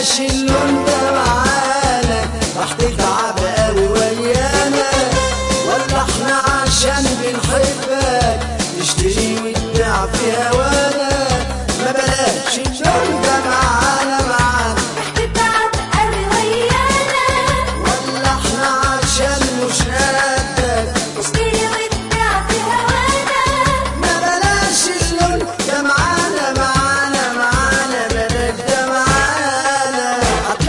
بلاش اللون ده معانا راح تتعب قوي ويانا ولا احنا عشان بنحبك نشتري وتبيع في هوانا ما بلاش اللون ده معانا معانا تتعب قوي ويانا ولا احنا عشان مش قدك تشتري وتبيع في هوانا ما بلاش اللون ده معانا معانا معانا بلاش ده معانا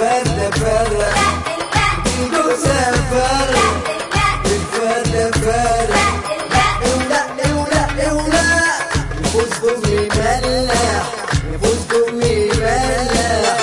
الفردة فرق الجوزة فرق الفردة فرق اولى اولى اولى يفوزكم يملح يفوزكم يملح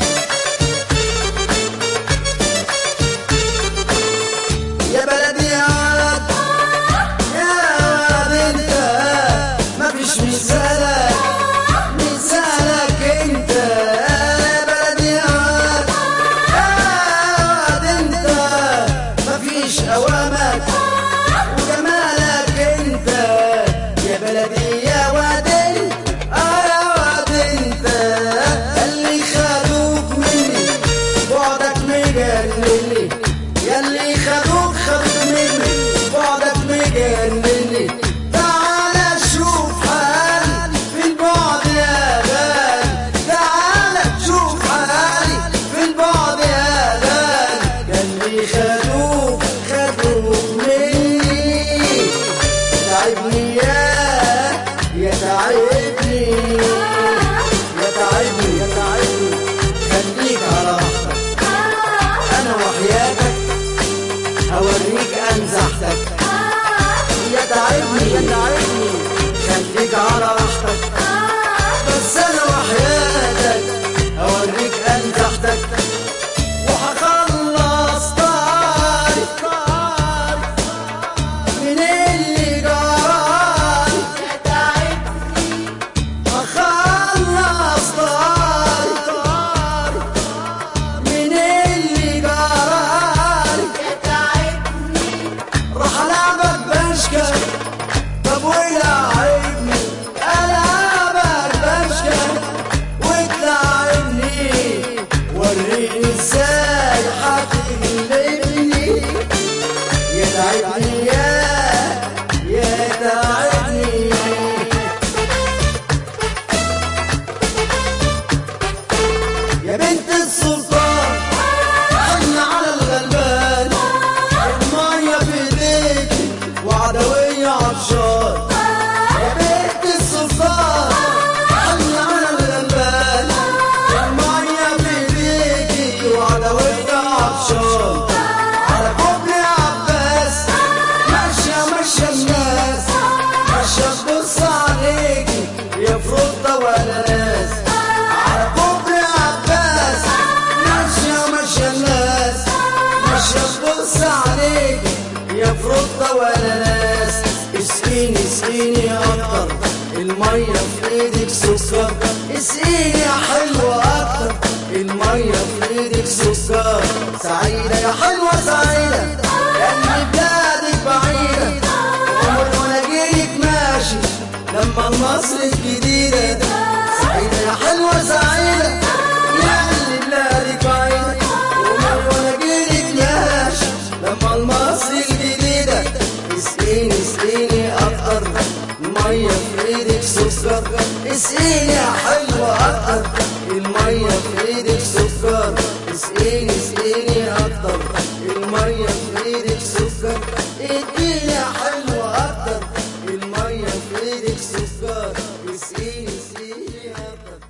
يا بلدي يا عاد يا عاد انت مفيش مثالك مثالك انت يا بلدي يا عاد يا عاد انت مفيش اوامك وجمالك انت يا بلدي يا واد انت اه يا واد انت اللي خدوك مني بعدك مجنني ياللي خدوك خدوك مني بعدك مجنني تعالى شوف حالي في البعد يا غالي تعالى شوف حالي في البعد يا غالي ياللي خدوك خدوك مني تعبني يا يا تعبني يا تعبني يا تعبني خليك على راحتك انا وحياتك هوريك انزحتك يا تعبني يا تعبني خليك على راحتك بس انا وحياتك هوريك انزحتك وهخلص طاري من اللي جرالي هخلص طاري من اللي جرالي راح العبك بشكل طب ويلعبني العبك بشكل وتلعبني وريني ازاي هتغلبني يا تعبني يا يا تعبني يا بنت السلطان حن على الغلبان المية في ايديك وعدوية عطشان يا بنت السلطان حن على الغلبان المية في ايديك وعدوية عطشان على كوبري عباس ماشية ماشية الناس ماشية تبص عليكي يا فروضة ولا ناس على كوبري عباس ماشية ماشية الناس ماشية تبص عليكي يا فروضة ولا ناس اسقيني اسقيني اكتر المية في ايدك سكر اسقيني يا حلوة اكتر المية في ايدك سكر سعيدة يا حلوة سعيدة لأن بلادك بعيدة عمر وانا جيك ماشي لما مصر الجديدة سعيدة يا حلوة سعيدة لأن بلادك بعيدة عمر وانا جيك ماشي لما مصر الجديدة اسقيني اسقيني اكتر المية في ايدك سكر اسقيني يا حلوة اكتر المية في ايدك سكر اسقيني اسقيني اكتر المية في ايدك سكر اديني يا حلوة اكتر المية في ايدك سكر اسقيني اسقيني اكتر